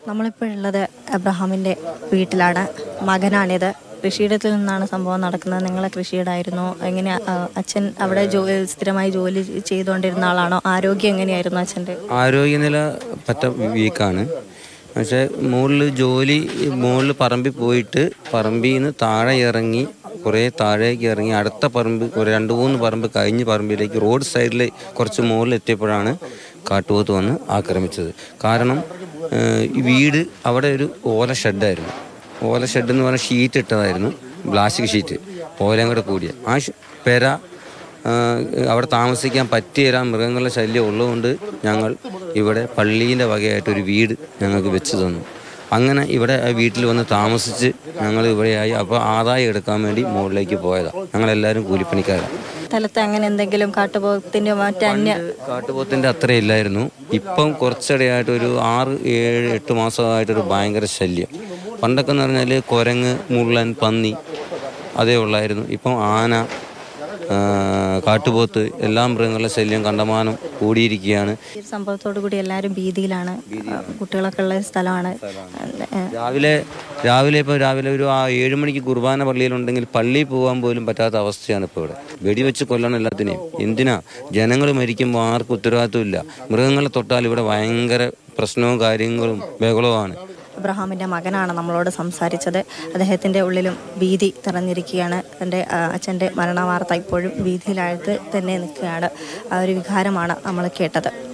നമ്മളിപ്പോഴുള്ളത് അബ്രഹാമിൻ്റെ വീട്ടിലാണ് മകനാണിത് കൃഷിയിടത്തിൽ നിന്നാണ് സംഭവം നടക്കുന്നത് നിങ്ങളെ കൃഷിയിടായിരുന്നു എങ്ങനെ അച്ഛൻ അവിടെ ജോ സ്ഥിരമായി ജോലി ചെയ്തുകൊണ്ടിരുന്ന ആളാണോ ആരോഗ്യം എങ്ങനെയായിരുന്നു അച്ഛൻ്റെ ആരോഗ്യനില പറ്റ വീക്കാണ് പക്ഷേ മുകളിൽ ജോലി മുകളിൽ പറമ്പിൽ പോയിട്ട് പറമ്പിൽ നിന്ന് താഴെ ഇറങ്ങി കുറേ താഴേക്ക് ഇറങ്ങി അടുത്ത പറമ്പ് ഒരു രണ്ട് മൂന്ന് പറമ്പ് കഴിഞ്ഞ് പറമ്പിലേക്ക് റോഡ് സൈഡിൽ കുറച്ച് മുകളിൽ എത്തിയപ്പോഴാണ് കാട്ടുപോത്ത് വന്ന് ആക്രമിച്ചത് കാരണം ഏഹ്, ഈ വീട് അവിടെ ഒരു ഓല ഷെഡായിരുന്നു ഓല ഷെഡ് എന്ന് പറഞ്ഞാൽ ഷീറ്റ് ഇട്ടതായിരുന്നു പ്ലാസ്റ്റിക് ഷീറ്റ് ഓലയും കൂടെ കൂടിയ ആ ഷ്- പെര ആഹ് അവിടെ താമസിക്കാൻ പറ്റിയ മൃഗങ്ങളുടെ ശല്യം ഉള്ളതുകൊണ്ട് ഞങ്ങൾ ഇവിടെ പള്ളീൻ്റെ വകയായിട്ട് ഒരു വീട് ഞങ്ങൾക്ക് വെച്ച് തന്നു അങ്ങനെ ഇവിടെ ആ വീട്ടിൽ വന്ന് താമസിച്ച് ഞങ്ങൾ ഇവിടെയായി അപ്പോൾ ആദായം എടുക്കാൻ വേണ്ടി മുകളിലേക്ക് പോയതാണ് ഞങ്ങളെല്ലാവരും കൂലിപ്പണിക്കാരാണ് സ്ഥലത്ത് അങ്ങനെ എന്തെങ്കിലും കാട്ടുപോത്തിൻ്റെ മറ്റന്യ കാട്ടുപോത്തിൻ്റെ അത്ര ഇല്ലായിരുന്നു ഇപ്പം കുറച്ചിടെയായിട്ട് ഒരു ആറ് ഏഴ് എട്ട് മാസമായിട്ടൊരു ഭയങ്കര ശല്യം പണ്ടൊക്കെ എന്ന് പറഞ്ഞാൽ കുരങ്ങ് മുള്ളൻ പന്നി അതേ ഉള്ളായിരുന്നു ഇപ്പം ആന ആ, കാട്ടുപോത്ത് എല്ലാ മൃഗങ്ങളുടെ ശല്യം കണ്ടമാനം കൂടിയിരിക്കുകയാണ് ഈ സംഭവത്തോടു കൂടി എല്ലാവരും ഭീതിയിലാണ് കുട്ടികളൊക്കെ ഉള്ള സ്ഥലമാണ് ഏഹ് രാവിലെ രാവിലെ ഇപ്പോൾ രാവിലെ ഒരു ആ ഏഴ് മണിക്ക് കുർബാന പള്ളിയിലുണ്ടെങ്കിൽ പള്ളിയിൽ പോകാൻ പോലും പറ്റാത്ത അവസ്ഥയാണ് ഇപ്പോൾ ഇവിടെ വെടിവെച്ച് കൊല്ലണം എല്ലാത്തിനെയും എന്തിനാ ജനങ്ങൾ മരിക്കുമ്പോൾ ആർക്കും ഉത്തരവാദിത്വമില്ല മൃഗങ്ങളെ തൊട്ടാൽ ഇവിടെ ഭയങ്കര പ്രശ്നവും കാര്യങ്ങളും ബഹളവുമാണ് അബ്രഹാമിൻ്റെ മകനാണ് നമ്മളോട് സംസാരിച്ചത് അദ്ദേഹത്തിൻ്റെ ഉള്ളിലും ഭീതി നിറഞ്ഞിരിക്കുകയാണ് തൻ്റെ അച്ഛൻ്റെ മരണവാർത്ത ഇപ്പോഴും ഭീതിയിലായിട്ട് തന്നെ നിൽക്കുകയാണ് ആ ഒരു വികാരമാണ് നമ്മൾ കേട്ടത്